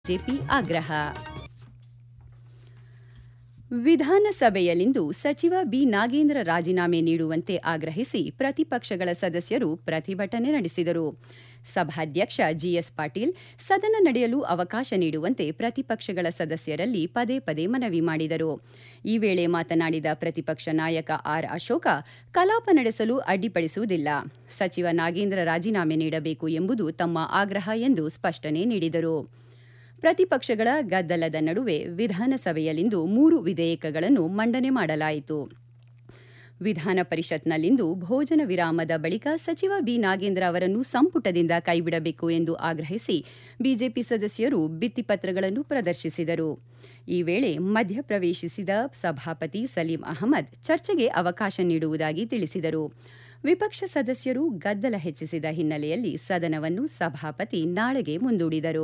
BJP ಆಗ್ರಹ ವಿಧಾನಸಭೆಯಲ್ಲಿಂದು ಸಚಿವ ಬಿ ನಾಗೇಂದ್ರ ರಾಜೀನಾಮೆ ನೀಡುವಂತೆ ಆಗ್ರಹಿಸಿ ಪ್ರತಿಪಕ್ಷಗಳ ಸದಸ್ಯರು ಪ್ರತಿಭಟನೆ ನಡೆಸಿದರು ಸಭಾಧ್ಯಕ್ಷ ಜಿಎಸ್ ಪಾಟೀಲ್ ಸದನ ನಡೆಯಲು ಅವಕಾಶ ನೀಡುವಂತೆ ಪ್ರತಿಪಕ್ಷಗಳ ಸದಸ್ಯರಲ್ಲಿ ಪದೇ ಪದೇ ಮನವಿ ಮಾಡಿದರು ಈ ವೇಳೆ ಮಾತನಾಡಿದ ಪ್ರತಿಪಕ್ಷ ನಾಯಕ ಆರ್ ಅಶೋಕ ಕಲಾಪ ನಡೆಸಲು ಅಡ್ಡಿಪಡಿಸುವುದಿಲ್ಲ ಸಚಿವ ನಾಗೇಂದ್ರ ರಾಜೀನಾಮೆ ನೀಡಬೇಕು ಎಂಬುದು ತಮ್ಮ ಆಗ್ರಹ ಎಂದು ಸ್ಪಷ್ಟನೆ ನೀಡಿದರು ಪ್ರತಿಪಕ್ಷಗಳ ಗದ್ದಲದ ನಡುವೆ ವಿಧಾನಸಭೆಯಲ್ಲಿಂದು ಮೂರು ವಿಧೇಯಕಗಳನ್ನು ಮಂಡನೆ ಮಾಡಲಾಯಿತು ವಿಧಾನ ಪರಿಷತ್ನಲ್ಲಿಂದು ಭೋಜನ ವಿರಾಮದ ಬಳಿಕ ಸಚಿವ ಬಿ ನಾಗೇಂದ್ರ ಅವರನ್ನು ಸಂಪುಟದಿಂದ ಕೈಬಿಡಬೇಕು ಎಂದು ಆಗ್ರಹಿಸಿ ಬಿಜೆಪಿ ಸದಸ್ಯರು ಭಿತ್ತಿಪತ್ರಗಳನ್ನು ಪ್ರದರ್ಶಿಸಿದರು ಈ ವೇಳೆ ಮಧ್ಯಪ್ರವೇಶಿಸಿದ ಸಭಾಪತಿ ಸಲೀಂ ಅಹಮದ್ ಚರ್ಚೆಗೆ ಅವಕಾಶ ನೀಡುವುದಾಗಿ ತಿಳಿಸಿದರು ವಿಪಕ್ಷ ಸದಸ್ಯರು ಗದ್ದಲ ಹೆಚ್ಚಿಸಿದ ಹಿನ್ನೆಲೆಯಲ್ಲಿ ಸದನವನ್ನು ಸಭಾಪತಿ ನಾಳೆಗೆ ಮುಂದೂಡಿದರು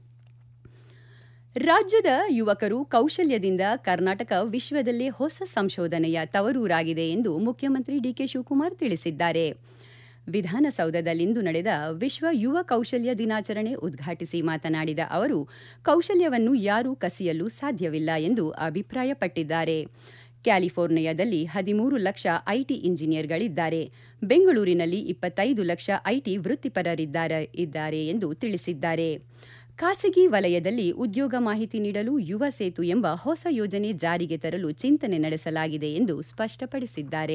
ರಾಜ್ಯದ ಯುವಕರು ಕೌಶಲ್ಯದಿಂದ ಕರ್ನಾಟಕ ವಿಶ್ವದಲ್ಲೇ ಹೊಸ ಸಂಶೋಧನೆಯ ತವರೂರಾಗಿದೆ ಎಂದು ಮುಖ್ಯಮಂತ್ರಿ ಡಿಕೆ ಶಿವಕುಮಾರ್ ತಿಳಿಸಿದ್ದಾರೆ ವಿಧಾನಸೌಧದಲ್ಲಿಂದು ನಡೆದ ವಿಶ್ವ ಯುವ ಕೌಶಲ್ಯ ದಿನಾಚರಣೆ ಉದ್ಘಾಟಿಸಿ ಮಾತನಾಡಿದ ಅವರು ಕೌಶಲ್ಯವನ್ನು ಯಾರೂ ಕಸಿಯಲು ಸಾಧ್ಯವಿಲ್ಲ ಎಂದು ಅಭಿಪ್ರಾಯಪಟ್ಟಿದ್ದಾರೆ ಕ್ಯಾಲಿಫೋರ್ನಿಯಾದಲ್ಲಿ ಹದಿಮೂರು ಲಕ್ಷ ಐಟಿ ಇಂಜಿನಿಯರ್ಗಳಿದ್ದಾರೆ ಬೆಂಗಳೂರಿನಲ್ಲಿ ಇಪ್ಪತ್ತೈದು ಲಕ್ಷ ಐಟಿ ವೃತ್ತಿಪರರಿದ್ದಾರೆ ಇದ್ದಾರೆ ಎಂದು ತಿಳಿಸಿದ್ದಾರೆ ಖಾಸಗಿ ವಲಯದಲ್ಲಿ ಉದ್ಯೋಗ ಮಾಹಿತಿ ನೀಡಲು ಯುವ ಸೇತು ಎಂಬ ಹೊಸ ಯೋಜನೆ ಜಾರಿಗೆ ತರಲು ಚಿಂತನೆ ನಡೆಸಲಾಗಿದೆ ಎಂದು ಸ್ಪಷ್ಟಪಡಿಸಿದ್ದಾರೆ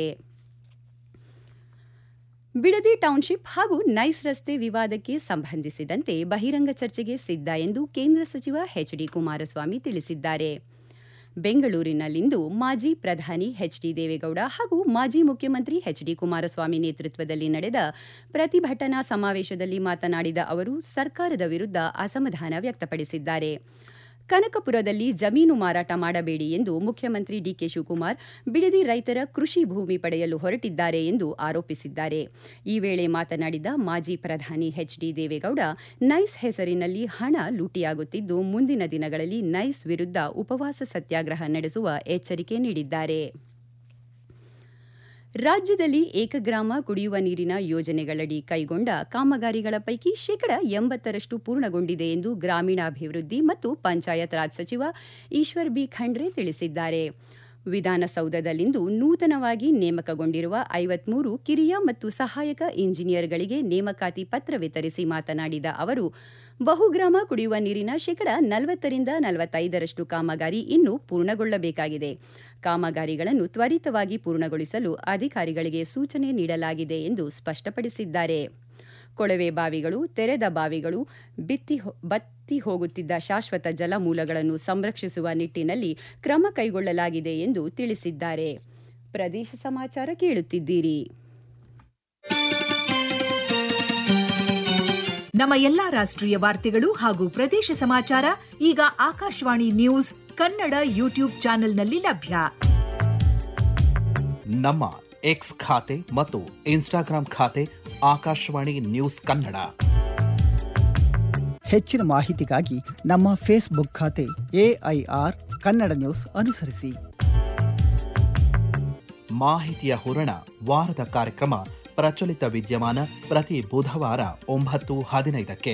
ಬಿಡದಿ ಟೌನ್ಶಿಪ್ ಹಾಗೂ ನೈಸ್ ರಸ್ತೆ ವಿವಾದಕ್ಕೆ ಸಂಬಂಧಿಸಿದಂತೆ ಬಹಿರಂಗ ಚರ್ಚೆಗೆ ಸಿದ್ಧ ಎಂದು ಕೇಂದ್ರ ಸಚಿವ ಎಚ್ಡಿ ಕುಮಾರಸ್ವಾಮಿ ತಿಳಿಸಿದ್ದಾರೆ ಬೆಂಗಳೂರಿನಲ್ಲಿಂದು ಮಾಜಿ ಪ್ರಧಾನಿ ಎಚ್ಡಿ ದೇವೇಗೌಡ ಹಾಗೂ ಮಾಜಿ ಮುಖ್ಯಮಂತ್ರಿ ಎಚ್ಡಿ ಕುಮಾರಸ್ವಾಮಿ ನೇತೃತ್ವದಲ್ಲಿ ನಡೆದ ಪ್ರತಿಭಟನಾ ಸಮಾವೇಶದಲ್ಲಿ ಮಾತನಾಡಿದ ಅವರು ಸರ್ಕಾರದ ವಿರುದ್ಧ ಅಸಮಾಧಾನ ವ್ಯಕ್ತಪಡಿಸಿದ್ದಾರೆ ಕನಕಪುರದಲ್ಲಿ ಜಮೀನು ಮಾರಾಟ ಮಾಡಬೇಡಿ ಎಂದು ಮುಖ್ಯಮಂತ್ರಿ ಡಿಕೆ ಶಿವಕುಮಾರ್ ಬಿಡದಿ ರೈತರ ಕೃಷಿ ಭೂಮಿ ಪಡೆಯಲು ಹೊರಟಿದ್ದಾರೆ ಎಂದು ಆರೋಪಿಸಿದ್ದಾರೆ ಈ ವೇಳೆ ಮಾತನಾಡಿದ ಮಾಜಿ ಪ್ರಧಾನಿ ಎಚ್ಡಿ ದೇವೇಗೌಡ ನೈಸ್ ಹೆಸರಿನಲ್ಲಿ ಹಣ ಲೂಟಿಯಾಗುತ್ತಿದ್ದು ಮುಂದಿನ ದಿನಗಳಲ್ಲಿ ನೈಸ್ ವಿರುದ್ಧ ಉಪವಾಸ ಸತ್ಯಾಗ್ರಹ ನಡೆಸುವ ಎಚ್ಚರಿಕೆ ನೀಡಿದ್ದಾರೆ ರಾಜ್ಯದಲ್ಲಿ ಏಕಗ್ರಾಮ ಕುಡಿಯುವ ನೀರಿನ ಯೋಜನೆಗಳಡಿ ಕೈಗೊಂಡ ಕಾಮಗಾರಿಗಳ ಪೈಕಿ ಶೇಕಡ ಎಂಬತ್ತರಷ್ಟು ಪೂರ್ಣಗೊಂಡಿದೆ ಎಂದು ಗ್ರಾಮೀಣಾಭಿವೃದ್ಧಿ ಮತ್ತು ಪಂಚಾಯತ್ ರಾಜ್ ಸಚಿವ ಈಶ್ವರ್ ಬಿ ಖಂಡ್ರೆ ತಿಳಿಸಿದ್ದಾರೆ ವಿಧಾನಸೌಧದಲ್ಲಿಂದು ನೂತನವಾಗಿ ನೇಮಕಗೊಂಡಿರುವ ಐವತ್ಮೂರು ಕಿರಿಯ ಮತ್ತು ಸಹಾಯಕ ಇಂಜಿನಿಯರ್ಗಳಿಗೆ ನೇಮಕಾತಿ ಪತ್ರ ವಿತರಿಸಿ ಮಾತನಾಡಿದ ಅವರು ಬಹುಗ್ರಾಮ ಕುಡಿಯುವ ನೀರಿನ ಶೇಕಡ ನಲವತ್ತರಿಂದ ನಲವತ್ತೈದರಷ್ಟು ಕಾಮಗಾರಿ ಇನ್ನೂ ಪೂರ್ಣಗೊಳ್ಳಬೇಕಾಗಿದೆ ಕಾಮಗಾರಿಗಳನ್ನು ತ್ವರಿತವಾಗಿ ಪೂರ್ಣಗೊಳಿಸಲು ಅಧಿಕಾರಿಗಳಿಗೆ ಸೂಚನೆ ನೀಡಲಾಗಿದೆ ಎಂದು ಸ್ಪಷ್ಟಪಡಿಸಿದ್ದಾರೆ ಕೊಳವೆ ಬಾವಿಗಳು ತೆರೆದ ಬಾವಿಗಳು ಬಿತ್ತಿ ಬತ್ತಿ ಹೋಗುತ್ತಿದ್ದ ಶಾಶ್ವತ ಜಲಮೂಲಗಳನ್ನು ಸಂರಕ್ಷಿಸುವ ನಿಟ್ಟಿನಲ್ಲಿ ಕ್ರಮ ಕೈಗೊಳ್ಳಲಾಗಿದೆ ಎಂದು ತಿಳಿಸಿದ್ದಾರೆ ಪ್ರದೇಶ ಸಮಾಚಾರ ಕೇಳುತ್ತಿದ್ದೀರಿ ನಮ್ಮ ಎಲ್ಲಾ ರಾಷ್ಟ್ರೀಯ ವಾರ್ತೆಗಳು ಹಾಗೂ ಪ್ರದೇಶ ಸಮಾಚಾರ ಈಗ ಆಕಾಶವಾಣಿ ನ್ಯೂಸ್ ಕನ್ನಡ ಯೂಟ್ಯೂಬ್ ಚಾನೆಲ್ನಲ್ಲಿ ಲಭ್ಯ ನಮ್ಮ ಎಕ್ಸ್ ಖಾತೆ ಮತ್ತು ಇನ್ಸ್ಟಾಗ್ರಾಂ ಖಾತೆ ಆಕಾಶವಾಣಿ ನ್ಯೂಸ್ ಕನ್ನಡ ಹೆಚ್ಚಿನ ಮಾಹಿತಿಗಾಗಿ ನಮ್ಮ ಫೇಸ್ಬುಕ್ ಖಾತೆ ಎಐಆರ್ ಕನ್ನಡ ನ್ಯೂಸ್ ಅನುಸರಿಸಿ ಮಾಹಿತಿಯ ಹೂರಣ ವಾರದ ಕಾರ್ಯಕ್ರಮ ಪ್ರಚಲಿತ ವಿದ್ಯಮಾನ ಪ್ರತಿ ಬುಧವಾರ ಒಂಬತ್ತು ಹದಿನೈದಕ್ಕೆ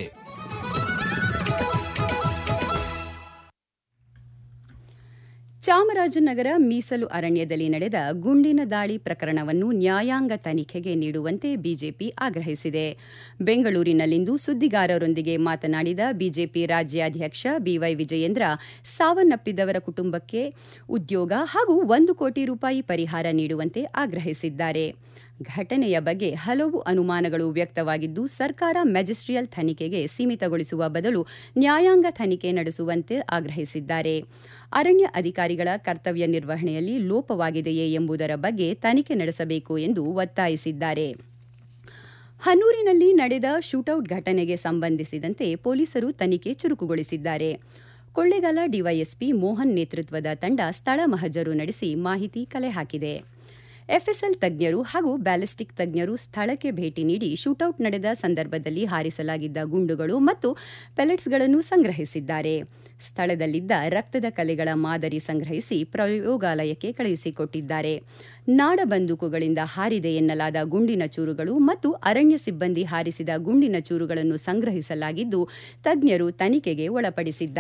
ಚಾಮರಾಜನಗರ ಮೀಸಲು ಅರಣ್ಯದಲ್ಲಿ ನಡೆದ ಗುಂಡಿನ ದಾಳಿ ಪ್ರಕರಣವನ್ನು ನ್ಯಾಯಾಂಗ ತನಿಖೆಗೆ ನೀಡುವಂತೆ ಬಿಜೆಪಿ ಆಗ್ರಹಿಸಿದೆ ಬೆಂಗಳೂರಿನಲ್ಲಿಂದು ಸುದ್ದಿಗಾರರೊಂದಿಗೆ ಮಾತನಾಡಿದ ಬಿಜೆಪಿ ರಾಜ್ಯಾಧ್ಯಕ್ಷ ಬಿವೈ ವಿಜಯೇಂದ್ರ ಸಾವನ್ನಪ್ಪಿದವರ ಕುಟುಂಬಕ್ಕೆ ಉದ್ಯೋಗ ಹಾಗೂ ಒಂದು ಕೋಟಿ ರೂಪಾಯಿ ಪರಿಹಾರ ನೀಡುವಂತೆ ಆಗ್ರಹಿಸಿದ್ದಾರೆ ಘಟನೆಯ ಬಗ್ಗೆ ಹಲವು ಅನುಮಾನಗಳು ವ್ಯಕ್ತವಾಗಿದ್ದು ಸರ್ಕಾರ ಮ್ಯಾಜಿಸ್ಟ್ರಿಯಲ್ ತನಿಖೆಗೆ ಸೀಮಿತಗೊಳಿಸುವ ಬದಲು ನ್ಯಾಯಾಂಗ ತನಿಖೆ ನಡೆಸುವಂತೆ ಆಗ್ರಹಿಸಿದ್ದಾರೆ ಅರಣ್ಯ ಅಧಿಕಾರಿಗಳ ಕರ್ತವ್ಯ ನಿರ್ವಹಣೆಯಲ್ಲಿ ಲೋಪವಾಗಿದೆಯೇ ಎಂಬುದರ ಬಗ್ಗೆ ತನಿಖೆ ನಡೆಸಬೇಕು ಎಂದು ಒತ್ತಾಯಿಸಿದ್ದಾರೆ ಹನೂರಿನಲ್ಲಿ ನಡೆದ ಶೂಟೌಟ್ ಘಟನೆಗೆ ಸಂಬಂಧಿಸಿದಂತೆ ಪೊಲೀಸರು ತನಿಖೆ ಚುರುಕುಗೊಳಿಸಿದ್ದಾರೆ ಕೊಳ್ಳೇಗಾಲ ಡಿವೈಎಸ್ಪಿ ಮೋಹನ್ ನೇತೃತ್ವದ ತಂಡ ಸ್ಥಳ ಮಹಜರು ನಡೆಸಿ ಮಾಹಿತಿ ಕಲೆ ಹಾಕಿದೆ ಎಫ್ಎಸ್ಎಲ್ ತಜ್ಞರು ಹಾಗೂ ಬ್ಯಾಲಿಸ್ಟಿಕ್ ತಜ್ಞರು ಸ್ಥಳಕ್ಕೆ ಭೇಟಿ ನೀಡಿ ಶೂಟೌಟ್ ನಡೆದ ಸಂದರ್ಭದಲ್ಲಿ ಹಾರಿಸಲಾಗಿದ್ದ ಗುಂಡುಗಳು ಮತ್ತು ಪೆಲೆಟ್ಸ್ಗಳನ್ನು ಸಂಗ್ರಹಿಸಿದ್ದಾರೆ ಸ್ಥಳದಲ್ಲಿದ್ದ ರಕ್ತದ ಕಲೆಗಳ ಮಾದರಿ ಸಂಗ್ರಹಿಸಿ ಪ್ರಯೋಗಾಲಯಕ್ಕೆ ಕಳುಹಿಸಿಕೊಟ್ಟಿದ್ದಾರೆ ನಾಡ ಬಂದೂಕುಗಳಿಂದ ಹಾರಿದೆ ಎನ್ನಲಾದ ಗುಂಡಿನ ಚೂರುಗಳು ಮತ್ತು ಅರಣ್ಯ ಸಿಬ್ಬಂದಿ ಹಾರಿಸಿದ ಗುಂಡಿನ ಚೂರುಗಳನ್ನು ಸಂಗ್ರಹಿಸಲಾಗಿದ್ದು ತಜ್ಞರು ತನಿಖೆಗೆ ಒಳಪಡಿಸಿದ್ದಾರೆ